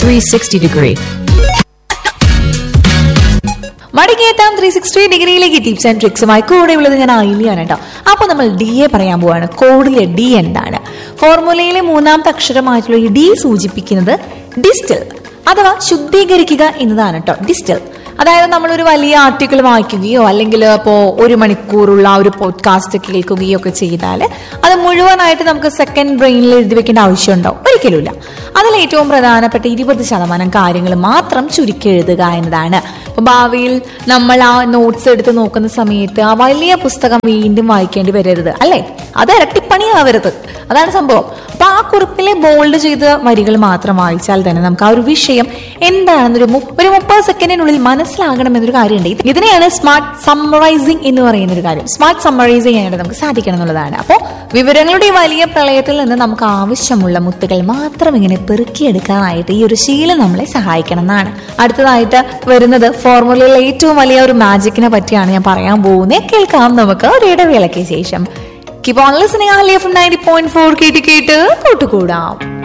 360 degree. മടങ്ങിയെത്താം three sixty ഡിഗ്രിയിലേക്ക് tips and ട്രിക്സുമായി കൂടെ ഉള്ളത് ഞാൻ ആയില്യാണ് കേട്ടോ അപ്പൊ നമ്മൾ ഡി എ പറയാൻ പോവാണ് കോഡിലെ ഡി എന്താണ് ഫോർമുലയിലെ മൂന്നാമത്തെ അക്ഷരമായിട്ടുള്ള ഈ ഡി സൂചിപ്പിക്കുന്നത് ഡിസ്റ്റിൽ അഥവാ ശുദ്ധീകരിക്കുക എന്നതാണ് കേട്ടോ ഡിസ്റ്റിൽ അതായത് നമ്മളൊരു വലിയ ആർട്ടിക്കിൾ വായിക്കുകയോ അല്ലെങ്കിൽ ഇപ്പോൾ ഒരു മണിക്കൂറുള്ള ആ ഒരു പോഡ്കാസ്റ്റ് കേൾക്കുകയോ ഒക്കെ ചെയ്താൽ അത് മുഴുവനായിട്ട് നമുക്ക് സെക്കൻഡ് ബ്രെയിനിൽ എഴുതി വെക്കേണ്ട ആവശ്യമുണ്ടോ ഒരിക്കലുമില്ല അതിൽ ഏറ്റവും പ്രധാനപ്പെട്ട ഇരുപത് ശതമാനം കാര്യങ്ങൾ മാത്രം ചുരുക്കി എഴുതുക എന്നതാണ് അപ്പൊ ഭാവിയിൽ നമ്മൾ ആ നോട്ട്സ് എടുത്ത് നോക്കുന്ന സമയത്ത് ആ വലിയ പുസ്തകം വീണ്ടും വായിക്കേണ്ടി വരരുത് അല്ലേ അത് ഇരട്ടിപ്പണിയാവരുത് അതാണ് സംഭവം അപ്പൊ ആ കുറിപ്പിലെ ബോൾഡ് ചെയ്ത വരികൾ മാത്രം വായിച്ചാൽ തന്നെ നമുക്ക് ആ ഒരു വിഷയം എന്താണെന്നൊരു മു- ഒരു മുപ്പത് സെക്കൻഡിനുള്ളിൽ മനസ്സിലാകണമെന്നൊരു കാര്യമുണ്ട് ഇതിനെയാണ് സ്മാർട്ട് സമ്മറൈസിങ് എന്ന് പറയുന്ന ഒരു കാര്യം സ്മാർട്ട് സമ്മറൈസ് ചെയ്യാനായിട്ട് നമുക്ക് സാധിക്കണം എന്നുള്ളതാണ് അപ്പോൾ വിവരങ്ങളുടെ ഈ വലിയ പ്രളയത്തിൽ നിന്ന് നമുക്ക് ആവശ്യമുള്ള മുത്തുകൾ മാത്രം ഇങ്ങനെ പെറുക്കിയെടുക്കാനായിട്ട് ഈ ഒരു ശീലം നമ്മളെ സഹായിക്കണം എന്നാണ് അടുത്തതായിട്ട് വരുന്നത് ഫോർമുലയിലെ ഏറ്റവും വലിയ ഒരു മാജിക്കിനെ പറ്റിയാണ് ഞാൻ പറയാൻ പോകുന്നത് കേൾക്കാം നമുക്ക് ഒരു ഇടവേളയ്ക്ക് ശേഷം കീപ് ഓൺ ലിസണിംഗ് ആ ലൈഫ് നയൻറ്റി പോയിന്റ് ഫോർ കേട്ട് കേട്ട് കൂട്ടുകൂടാം